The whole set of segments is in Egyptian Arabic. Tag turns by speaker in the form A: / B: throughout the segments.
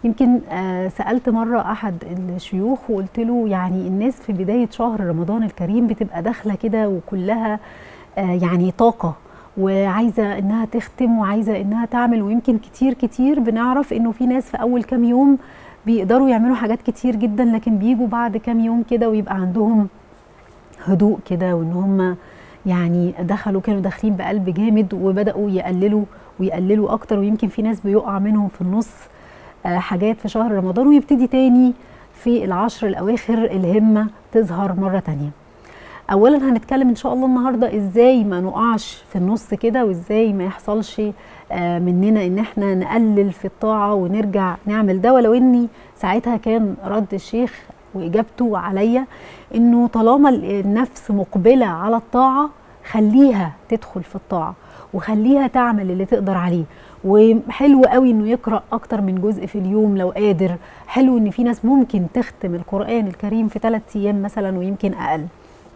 A: يمكن آه سالت مره احد الشيوخ وقلت له يعني الناس في بدايه شهر رمضان الكريم بتبقى داخله كده وكلها آه يعني طاقه وعايزه انها تختم وعايزه انها تعمل ويمكن كتير كتير بنعرف انه في ناس في اول كام يوم بيقدروا يعملوا حاجات كتير جدا لكن بيجوا بعد كام يوم كده ويبقى عندهم هدوء كده وان هم يعني دخلوا كانوا داخلين بقلب جامد وبداوا يقللوا ويقللوا اكتر ويمكن في ناس بيقع منهم في النص آه حاجات في شهر رمضان ويبتدي تاني في العشر الاواخر الهمه تظهر مره تانيه اولا هنتكلم ان شاء الله النهارده ازاي ما نقعش في النص كده وازاي ما يحصلش آه مننا ان احنا نقلل في الطاعه ونرجع نعمل ده ولو اني ساعتها كان رد الشيخ واجابته عليا انه طالما النفس مقبله على الطاعه خليها تدخل في الطاعه وخليها تعمل اللي تقدر عليه وحلو قوي انه يقرا اكتر من جزء في اليوم لو قادر حلو ان في ناس ممكن تختم القران الكريم في ثلاث ايام مثلا ويمكن اقل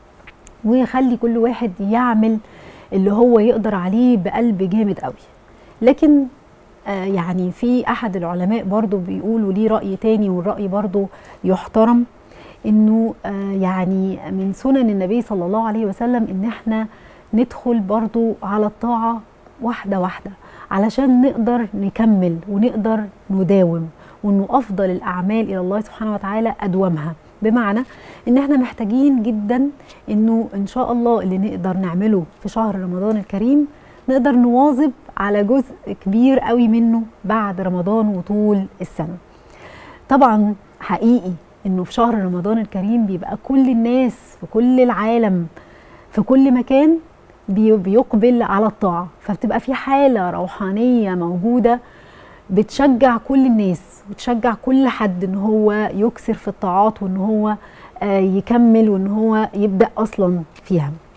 A: ويخلي كل واحد يعمل اللي هو يقدر عليه بقلب جامد قوي لكن آه يعني في احد العلماء برضو بيقولوا ليه راي تاني والراي برضو يحترم انه آه يعني من سنن النبي صلى الله عليه وسلم ان احنا ندخل برضو على الطاعه واحده واحده علشان نقدر نكمل ونقدر نداوم وانه افضل الاعمال الى الله سبحانه وتعالى ادومها بمعنى ان احنا محتاجين جدا انه ان شاء الله اللي نقدر نعمله في شهر رمضان الكريم نقدر نواظب على جزء كبير قوي منه بعد رمضان وطول السنه طبعا حقيقي انه في شهر رمضان الكريم بيبقى كل الناس في كل العالم في كل مكان بيقبل على الطاعه فبتبقى في حاله روحانيه موجوده بتشجع كل الناس وتشجع كل حد ان هو يكسر في الطاعات وان هو يكمل وان هو يبدا اصلا فيها